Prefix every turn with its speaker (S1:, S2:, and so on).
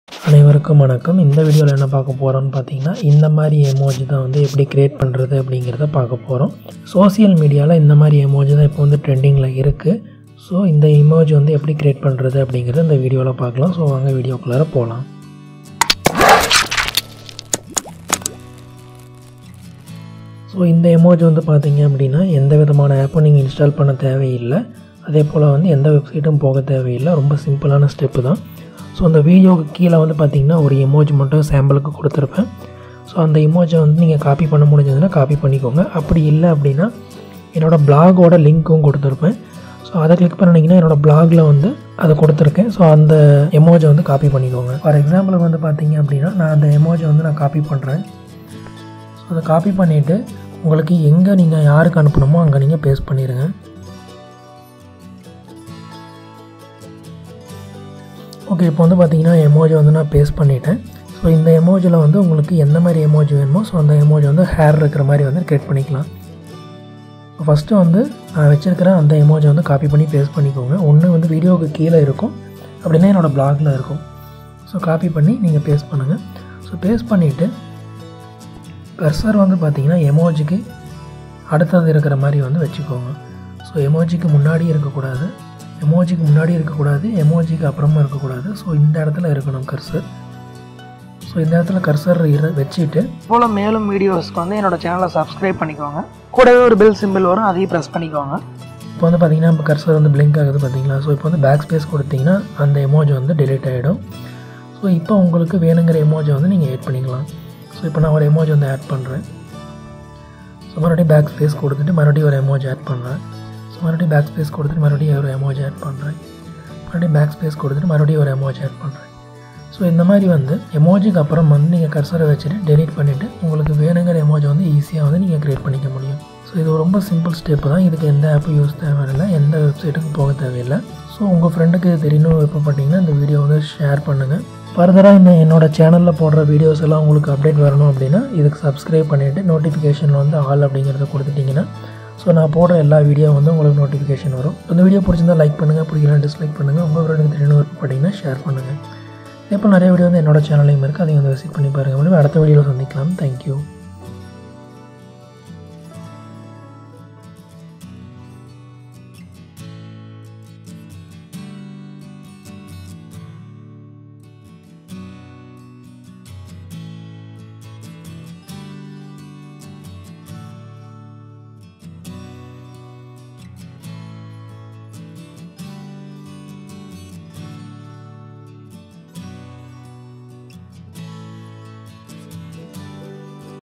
S1: அனைவருக்கும் வணக்கம் இந்த வீடியோவில் என்ன பார்க்க போகிறோம்னு பார்த்தீங்கன்னா இந்த மாதிரி எமோஜி தான் வந்து எப்படி க்ரியேட் பண்ணுறது அப்படிங்கிறத பார்க்க போகிறோம் சோஷியல் மீடியாவில் இந்த மாதிரி எமோஜி தான் இப்போ வந்து ட்ரெண்டிங்கில் இருக்குது ஸோ இந்த எமோஜி வந்து எப்படி க்ரியேட் பண்ணுறது அப்படிங்கிறத இந்த வீடியோவில் பார்க்கலாம் ஸோ வாங்க வீடியோக்குள்ளார போகலாம் ஸோ இந்த எமோஜி வந்து பார்த்தீங்க அப்படின்னா எந்த விதமான ஆப்பும் நீங்கள் இன்ஸ்டால் பண்ண தேவையில்லை அதே போல் வந்து எந்த வெப்சைட்டும் போக தேவையில்லை ரொம்ப சிம்பிளான ஸ்டெப்பு தான் ஸோ அந்த வீடியோவுக்கு கீழே வந்து பார்த்தீங்கன்னா ஒரு எமோஜி மட்டும் சாம்பிளுக்கு கொடுத்துருப்பேன் ஸோ அந்த எமோஜை வந்து நீங்கள் காப்பி பண்ண முடிஞ்சதுன்னா காப்பி பண்ணிக்கோங்க அப்படி இல்லை அப்படின்னா என்னோடய பிளாகோட லிங்க்கும் கொடுத்துருப்பேன் ஸோ அதை கிளிக் பண்ணிங்கன்னா என்னோடய பிளாகில் வந்து அதை கொடுத்துருக்கேன் ஸோ அந்த எமோஜை வந்து காப்பி பண்ணிக்கோங்க ஃபார் எக்ஸாம்பிளுக்கு வந்து பார்த்தீங்க அப்படின்னா நான் அந்த எமோஜை வந்து நான் காப்பி பண்ணுறேன் ஸோ அதை காப்பி பண்ணிவிட்டு உங்களுக்கு எங்கே நீங்கள் யாருக்கு அனுப்பணுமோ அங்கே நீங்கள் பேஸ்ட் பண்ணிடுங்க ஓகே இப்போ வந்து பார்த்தீங்கன்னா எமோஜி வந்து நான் பேஸ்ட் பண்ணிட்டேன் ஸோ இந்த எமோஜியில் வந்து உங்களுக்கு எந்த மாதிரி எமோஜி வேணுமோ ஸோ அந்த எமோஜி வந்து ஹேர் இருக்கிற மாதிரி வந்து கிரியேட் பண்ணிக்கலாம் ஃபஸ்ட்டு வந்து நான் வச்சுருக்கிற அந்த எமோஜை வந்து காப்பி பண்ணி பேஸ்ட் பண்ணிக்கோங்க ஒன்று வந்து வீடியோவுக்கு கீழே இருக்கும் அப்படின்னா என்னோடய பிளாகில் இருக்கும் ஸோ காப்பி பண்ணி நீங்கள் பேஸ்ட் பண்ணுங்கள் ஸோ பேஸ்ட் பண்ணிவிட்டு கர்சர் வந்து பார்த்தீங்கன்னா எமோஜிக்கு அடுத்தது இருக்கிற மாதிரி வந்து வச்சுக்கோங்க ஸோ எமோஜிக்கு முன்னாடி இருக்கக்கூடாது எமோஜிக்கு முன்னாடி இருக்கக்கூடாது எமோஜிக்கு அப்புறமா இருக்கக்கூடாது ஸோ இந்த இடத்துல இருக்கணும் கர்சர் ஸோ இந்த இடத்துல கர்சர் இரு வச்சுட்டு
S2: போல் மேலும் வீடியோஸ்க்கு வந்து என்னோட சேனலை சப்ஸ்கிரைப் பண்ணிக்கோங்க கூடவே ஒரு பெல் சிம்பிள் வரும் அதையும் ப்ரெஸ் பண்ணிக்கோங்க
S1: இப்போ வந்து பார்த்தீங்கன்னா இப்போ கர்சர் வந்து பிளிங்க் ஆகுது பார்த்தீங்களா ஸோ இப்போ வந்து பேக் ஸ்பேஸ் கொடுத்தீங்கன்னா அந்த எமோஜி வந்து delete ஆகிடும் ஸோ இப்போ உங்களுக்கு வேணுங்கிற எமோஜி வந்து நீங்கள் ஆட் பண்ணிக்கலாம் ஸோ இப்போ நான் ஒரு எமோஜி வந்து ஆட் பண்ணுறேன் ஸோ மறுபடியும் பேக் ஸ்பேஸ் கொடுத்துட்டு மறுபடியும் ஒரு எமோஜி ஆட் பண்ணுறேன் ஸோ மறுபடியும் பேக் ஸ்பேஸ் கொடுத்துட்டு மறுபடியும் ஒரு எமோஜி ஆட் பண்ணுறேன் மறுபடியும் பேக் ஸ்பேஸ் கொடுத்துட்டு மறுபடியும் ஒரு எமோஜி ஆட் பண்ணுறேன் ஸோ இந்த மாதிரி வந்து எமோஜிக்கு அப்புறம் வந்து நீங்கள் கர்சரை வச்சுட்டு டெலீட் பண்ணிவிட்டு உங்களுக்கு வேணுங்கிற எமோஜி வந்து ஈஸியாக வந்து நீங்கள் க்ரியேட் பண்ணிக்க முடியும் ஸோ இது ரொம்ப சிம்பிள் ஸ்டெப்பு தான் இதுக்கு எந்த ஆப்பும் யூஸ் தேவையில்லை எந்த வெப்சைட்டுக்கும் போக தேவையில்லை ஸோ உங்கள் ஃப்ரெண்டுக்கு இது தெரியணும் விருப்பப்பட்டீங்கன்னா இந்த வீடியோ வந்து ஷேர் பண்ணுங்கள் ஃபர்தராக இந்த என்னோட சேனலில் போடுற வீடியோஸ் எல்லாம் உங்களுக்கு அப்டேட் வரணும் அப்படின்னா இதுக்கு சப்ஸ்கிரைப் பண்ணிவிட்டு நோட்டிஃபிகேஷன் வந்து ஆல் அப்படிங்கிறத கொடுத்துட்டிங்கன்னா ஸோ நான் போடுற எல்லா வீடியோ வந்து உங்களுக்கு நோட்டிஃபிகேஷன் வரும் இந்த வீடியோ பிடிச்சிருந்தா லைக் பண்ணுங்கள் பிடிக்கலாம் டிஸ்லைக் பண்ணுங்கள் உங்கள் ஃப்ரெண்டுக்கு தெரியணும் விருப்பப்பட்டீங்கன்னா ஷேர் பண்ணுங்கள் இதே போல் நிறைய வீடியோ வந்து என்னோட சேனல்லையும் இருக்குது அதையும் வந்து விசிட் பண்ணி பாருங்கள் அடுத்த வீடியோவில் சந்திக்கலாம் தேங்க்யூ